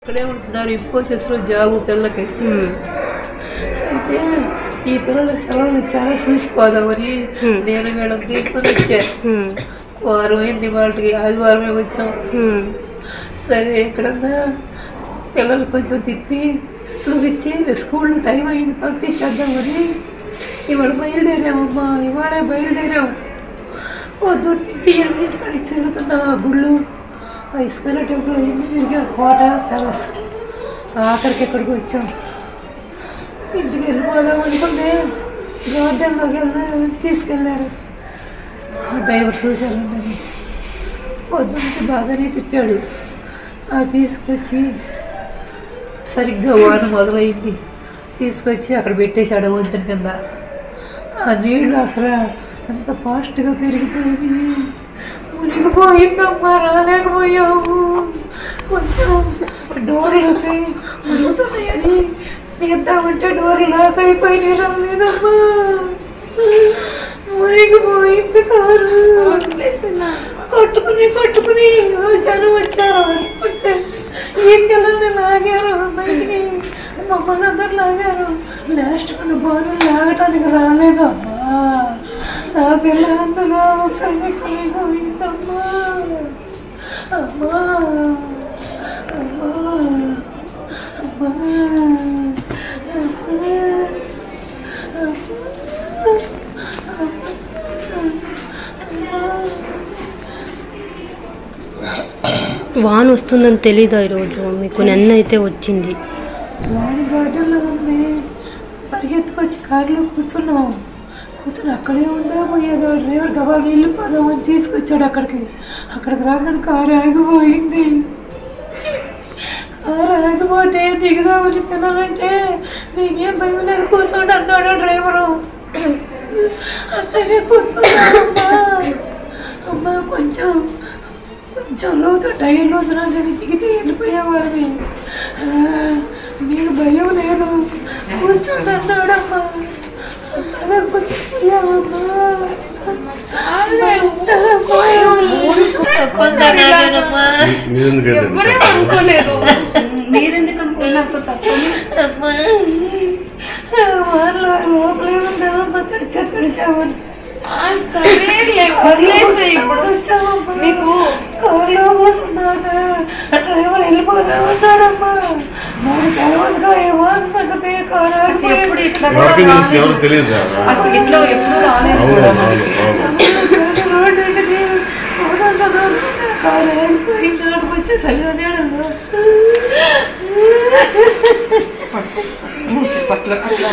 ఇక్కడే ఉంటున్నారు ఇన్ఫోసిస్లో జాబు పిల్లకి ఉమ్. అయితే ఈ పిల్లలకి సెలవులు చాలా చూసిపోదామని నేను మేడం తీసుకుని వచ్చా ఉమ్. వారం అయింది వాళ్ళకి ఆదివారమే వచ్చాం ఉమ్. సరే ఎక్కడన్నా పిల్లలు కొంచెం తిప్పి చూపించి స్కూల్ టైం అయింది పంపించేద్దామని ఇవాళ బయలుదేరామమ్మా ఇవాళే బయలుదేరాం పొద్దున్న నుంచి ఎనిమిది పడి తిరుగుతున్నాం ఆ గుళ్ళు ఆ ఇస్కాన టెంపుల్ అయింది తిరిగా కోట ప్యాలెస్ ఆఖరికి ఎక్కడికి వచ్చాం ఇంటికి వెళ్ళిపోదాం అనుకుంటే గార్డెన్లోకి వెళ్దాం తీసుకెళ్ళారు ఆ డ్రైవర్ చూశారండి పొద్దున్నకి బాగానే తిప్పాడు ఆ తీసుకొచ్చి సరిగ్గా వాన మొదలైంది తీసుకొచ్చి అక్కడ పెట్టేశాడు వంతెన కింద ఆ నీళ్ళు అసలు అంత ఫాస్ట్గా పెరిగిపోయింది మునిగిపోయిందమ్మా రాలేకపోయాము కొంచెం డోర్లకి మురుగుతున్నాయని తీద్దామంటే డోర్లు లాక్ అయిపోయినాయి రాలేదమ్మా మునిగిపోయింది కారు కొట్టుకుని కొట్టుకుని ఓ జనం వచ్చారు అనుకుంటే ఈ పిల్లల్ని లాగారు బయటికి మమ్మల్ని అందరు లాగారు లాస్ట్ మన బోర్లు లాగటానికి రాలేదమ్మా నా పిల్ల అందులో ఒకరి కలిగిపోయిందమ్మా అమ్మా అమ్మా అమ్మా వాన వస్తుందని తెలీదా ఈరోజు మీకు నిన్న అయితే వచ్చింది వాన గార్డెన్లో ఉంది పరిగెత్తుకొచ్చి కారులో కూర్చున్నాం కూర్చుని అక్కడే ఉందా పోయేదో డ్రైవర్ గబాలు వెళ్ళిపోదామని తీసుకొచ్చాడు అక్కడికి అక్కడికి రాగానే కారు ఆగిపోయింది కారు ఆగిపోతే దిగుదామని తినాలంటే నేనేం భయం లేదు కూర్చోండి అన్నాడు డ్రైవరు అంటే కూర్చున్నామమ్మా అమ్మా కొంచెం కొంచెం లోతు టైర్ లోతు కానీ దిగితే వెళ్ళిపోయేవాడిని అలా మీకు భయం లేదు కూర్చోండి అన్నాడమ్మా అలా కూర్చోపోయామమ్మా మీరెందుకు ఎవరేం అనుకోలేదు మీరెందుకు అనుకున్నారు అసలు తప్పని లోపలే ఉందామమ్మా తడితే తడిచామని ఆ, సరేలే వదిలేసేయ్ ఇప్పుడు నీకు కారులో కూర్చున్నాక డ్రైవర్ వెళ్ళిపోదామన్నాడమ్మా నాకు తెలవదుగా ఏమో సంగతి కారు అసలు ఎప్పుడు ఇట్లా కూడా ఎవరికి తెలుసు రాలేదు. ఎవరు తెలియదు అసలు ఇట్లా ఎప్పుడు రాలేదు అవును కూడా అవును మనకి. అవును రోడ్డు ఎక్కితే పోదాం కదా కారు ఆగిపోయింది ఆడికి వచ్చి తగ్గనేడమ్మా మూసి పట్ల అట్లా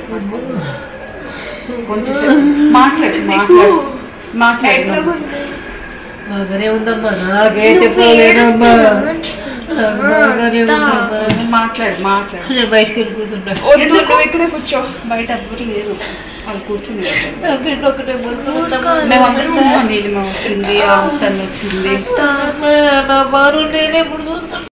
కొంచెం సేపు మాట్లాడు మాట్లాడు మాట్లాడు బాగానే ఉందమ్మా నాకైతే పోలేనమ్మా బాగానే ఉందమ్మా మాట్లాడు మాట్లాడు నేను బయటకు వెళ్ళి కూర్చుంటా వద్దు నువ్వు ఇక్కడే కూర్చో బయట ఎవ్వరు లేరు వాళ్ళు కూర్చుని నా బిడ్డ ఒకటే పడుకుందమ్మా మేమందరం ఉన్నాం నీలిమ వచ్చింది ఆ తను వచ్చింది నా బారు నేనే ఇప్పుడు చూసుకుంటా